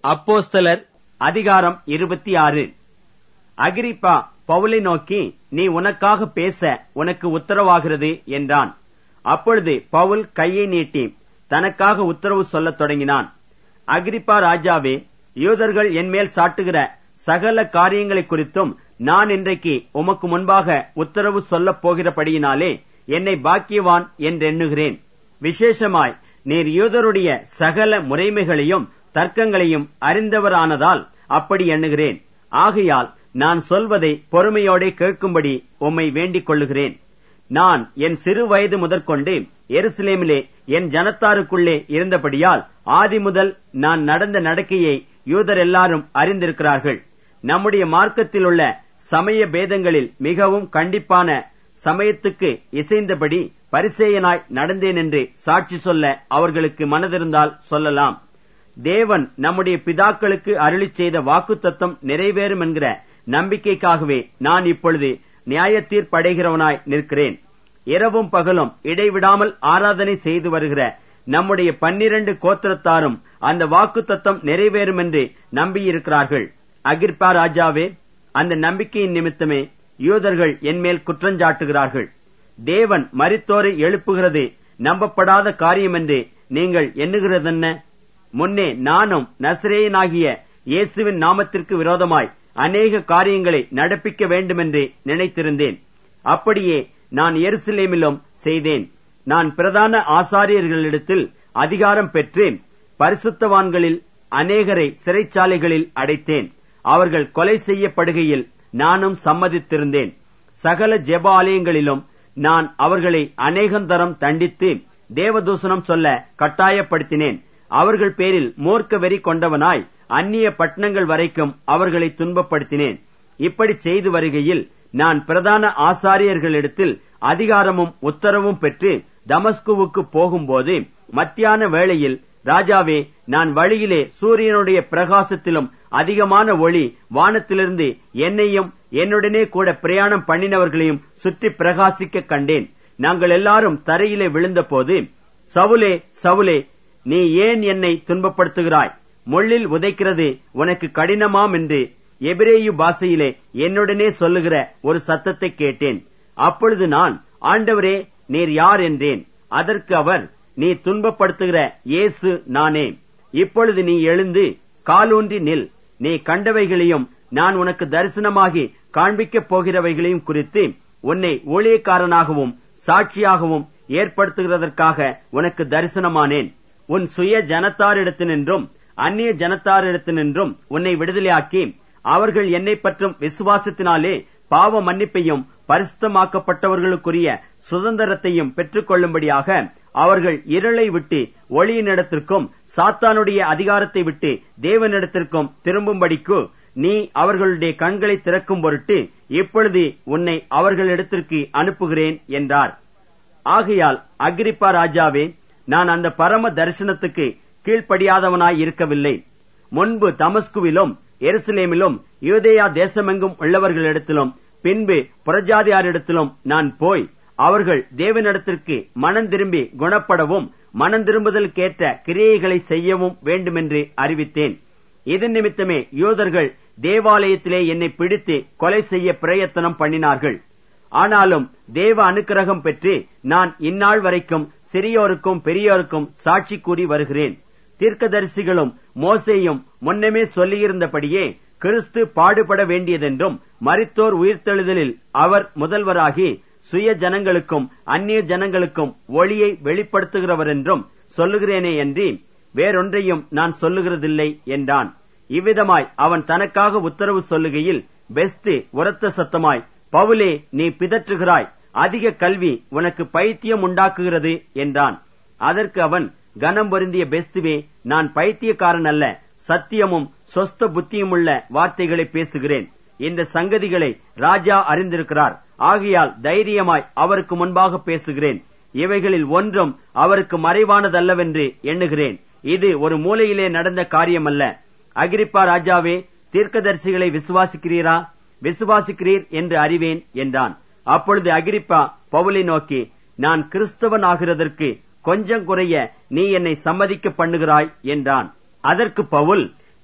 அப்போஸ்தலர் அதிகாரம் இருபத்தி ஆறு அகிரிப்பா பவுலை நோக்கி நீ உனக்காக பேச உனக்கு உத்தரவாகிறது என்றான் அப்பொழுது பவுல் கையை நீட்டி தனக்காக உத்தரவு சொல்லத் தொடங்கினான் அகிரிப்பா ராஜாவே யூதர்கள் என்மேல் சாட்டுகிற சகல காரியங்களை குறித்தும் நான் இன்றைக்கு உமக்கு முன்பாக உத்தரவு சொல்லப் போகிறபடியினாலே என்னை பாக்கியவான் என்றெண்ணுகிறேன் விசேஷமாய் நீர் யூதருடைய சகல முறைமைகளையும் தர்க்கங்களையும் அறிந்தவரானதால் அப்படி எண்ணுகிறேன் ஆகையால் நான் சொல்வதை பொறுமையோடே கேட்கும்படி உம்மை வேண்டிக் கொள்ளுகிறேன் நான் என் சிறு வயது முதற்கொண்டு எருசலேமிலே என் ஜனத்தாருக்குள்ளே இருந்தபடியால் ஆதி முதல் நான் நடந்த நடக்கையை யூதர் எல்லாரும் அறிந்திருக்கிறார்கள் நம்முடைய மார்க்கத்திலுள்ள சமய பேதங்களில் மிகவும் கண்டிப்பான சமயத்துக்கு இசைந்தபடி பரிசேயனாய் நடந்தேன் என்று சாட்சி சொல்ல அவர்களுக்கு மனதிருந்தால் சொல்லலாம் தேவன் நம்முடைய பிதாக்களுக்கு அருளிச் செய்த வாக்குத்தத்தம் நிறைவேறும் என்கிற நம்பிக்கைக்காகவே நான் இப்பொழுது நியாய தீர்ப்படைகிறவனாய் நிற்கிறேன் இரவும் பகலும் இடைவிடாமல் ஆராதனை செய்து வருகிற நம்முடைய பன்னிரண்டு கோத்திரத்தாரும் அந்த வாக்குத்தத்தம் நிறைவேறும் என்று நம்பியிருக்கிறார்கள் அகிர்பா ராஜாவே அந்த நம்பிக்கையின் நிமித்தமே யூதர்கள் என்மேல் குற்றஞ்சாட்டுகிறார்கள் தேவன் மரித்தோரை எழுப்புகிறது நம்பப்படாத காரியம் என்று நீங்கள் எண்ணுகிறதென்ன முன்னே நானும் நசிரேயனாகிய இயேசுவின் நாமத்திற்கு விரோதமாய் அநேக காரியங்களை நடப்பிக்க வேண்டுமென்று நினைத்திருந்தேன் அப்படியே நான் எருசலேமிலும் செய்தேன் நான் பிரதான ஆசாரியர்களிடத்தில் அதிகாரம் பெற்று பரிசுத்தவான்களில் அநேகரை சிறைச்சாலைகளில் அடைத்தேன் அவர்கள் கொலை செய்யப்படுகையில் நானும் சம்மதித்திருந்தேன் சகல ஜெப ஆலயங்களிலும் நான் அவர்களை அநேகந்தரம் தண்டித்து தேவதூசணம் சொல்ல கட்டாயப்படுத்தினேன் அவர்கள் பேரில் மூர்க்க வெறி கொண்டவனாய் அந்நிய பட்டணங்கள் வரைக்கும் அவர்களை துன்பப்படுத்தினேன் இப்படி செய்து வருகையில் நான் பிரதான ஆசாரியர்களிடத்தில் அதிகாரமும் உத்தரவும் பெற்று தமஸ்குவுக்கு போகும்போது மத்தியான வேளையில் ராஜாவே நான் வழியிலே சூரியனுடைய பிரகாசத்திலும் அதிகமான ஒளி வானத்திலிருந்து என்னையும் என்னுடனே கூட பிரயாணம் பண்ணினவர்களையும் சுற்றி பிரகாசிக்க கண்டேன் நாங்கள் எல்லாரும் தரையிலே விழுந்தபோது சவுலே சவுலே நீ ஏன் என்னை துன்பப்படுத்துகிறாய் முள்ளில் உதைக்கிறது உனக்கு கடினமாம் என்று எபிரேயு பாஷையிலே என்னுடனே சொல்லுகிற ஒரு சத்தத்தை கேட்டேன் அப்பொழுது நான் ஆண்டவரே நீர் யார் என்றேன் அதற்கு அவர் நீ துன்பப்படுத்துகிற இயேசு நானே இப்பொழுது நீ எழுந்து காலூன்றி நில் நீ கண்டவைகளையும் நான் உனக்கு தரிசனமாகி காண்பிக்கப் போகிறவைகளையும் குறித்து உன்னை ஊழியக்காரனாகவும் சாட்சியாகவும் ஏற்படுத்துகிறதற்காக உனக்கு தரிசனமானேன் உன் சுய ஜனத்தாரிடத்தினின்றும் அந்நிய ஜனத்தாரிடத்தினின்றும் உன்னை விடுதலையாக்கி அவர்கள் என்னை பற்றும் விசுவாசத்தினாலே பாவ மன்னிப்பையும் பரிசுத்தமாக்கப்பட்டவர்களுக்குரிய சுதந்திரத்தையும் பெற்றுக் கொள்ளும்படியாக அவர்கள் இருளை விட்டு ஒளியினிடத்திற்கும் சாத்தானுடைய அதிகாரத்தை விட்டு தேவனிடத்திற்கும் திரும்பும்படிக்கு நீ அவர்களுடைய கண்களை திறக்கும் பொருட்டு இப்பொழுது உன்னை அவர்களிடத்திற்கு அனுப்புகிறேன் என்றார் ஆகையால் அகிரிப்பா ராஜாவே நான் அந்த பரம தரிசனத்துக்கு கீழ்ப்படியாதவனாய் இருக்கவில்லை முன்பு தமஸ்குவிலும் எருசலேமிலும் யூதேயா தேசமெங்கும் உள்ளவர்களிடத்திலும் பின்பு புறஜாதியாரிடத்திலும் நான் போய் அவர்கள் தேவனிடத்திற்கு மனம் திரும்பி குணப்படவும் மனம் திரும்புதலுக்கேற்ற கிரியைகளை செய்யவும் வேண்டுமென்று அறிவித்தேன் இதன் நிமித்தமே யூதர்கள் தேவாலயத்திலே என்னை பிடித்து கொலை செய்ய பிரயத்தனம் பண்ணினார்கள் ஆனாலும் தேவ அனுக்கிரகம் பெற்று நான் இந்நாள் வரைக்கும் சிறியோருக்கும் பெரியோருக்கும் சாட்சி கூறி வருகிறேன் தீர்க்கதரிசிகளும் மோசேயும் முன்னமே சொல்லியிருந்தபடியே கிறிஸ்து பாடுபட வேண்டியதென்றும் மரித்தோர் உயிர்த்தெழுதலில் அவர் முதல்வராகி சுய ஜனங்களுக்கும் அந்நிய ஜனங்களுக்கும் ஒளியை வெளிப்படுத்துகிறவரென்றும் சொல்லுகிறேனே அன்றி வேறொன்றையும் நான் சொல்லுகிறதில்லை என்றான் இவ்விதமாய் அவன் தனக்காக உத்தரவு சொல்லுகையில் பெஸ்து உரத்த சத்தமாய் பவுலே நீ பிதற்றுகிறாய் அதிக கல்வி உனக்கு பைத்தியம் உண்டாக்குகிறது என்றான் அதற்கு அவன் கனம் பொருந்திய பெஸ்துவே நான் பைத்தியக்காரன் அல்ல சத்தியமும் சொஸ்த புத்தியுமுள்ள வார்த்தைகளை பேசுகிறேன் இந்த சங்கதிகளை ராஜா அறிந்திருக்கிறார் ஆகையால் தைரியமாய் அவருக்கு முன்பாக பேசுகிறேன் இவைகளில் ஒன்றும் அவருக்கு மறைவானதல்லவென்று எண்ணுகிறேன் இது ஒரு மூலையிலே நடந்த காரியமல்ல அகிரிப்பா ராஜாவே தீர்க்கதரிசிகளை விசுவாசிக்கிறீரா விசுவாசிக்கிறீர் என்று அறிவேன் என்றான் அப்பொழுது அகிரிப்பா பவுலை நோக்கி நான் கிறிஸ்தவன் ஆகிறதற்கு கொஞ்சம் குறைய நீ என்னை சம்மதிக்க பண்ணுகிறாய் என்றான் அதற்கு பவுல்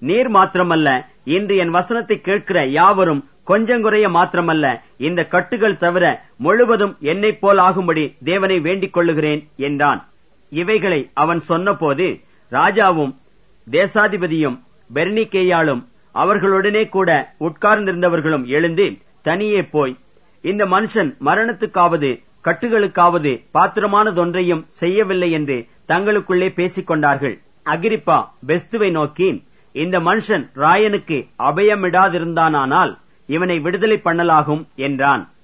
நீர் மாத்திரமல்ல இன்று என் வசனத்தை கேட்கிற யாவரும் கொஞ்சங்குறைய மாத்திரமல்ல இந்த கட்டுகள் தவிர முழுவதும் என்னைப் போல் ஆகும்படி தேவனை வேண்டிக் கொள்ளுகிறேன் என்றான் இவைகளை அவன் சொன்னபோது ராஜாவும் தேசாதிபதியும் பெர்னிக்கேயாளும் அவர்களுடனே கூட உட்கார்ந்திருந்தவர்களும் எழுந்து தனியே போய் இந்த மனுஷன் மரணத்துக்காவது கட்டுகளுக்காவது பாத்திரமானதொன்றையும் செய்யவில்லை என்று தங்களுக்குள்ளே பேசிக் கொண்டார்கள் அகிரிப்பா பெஸ்துவை நோக்கி இந்த மனுஷன் ராயனுக்கு அபயமிடாதிருந்தானால் இவனை விடுதலை பண்ணலாகும் என்றான்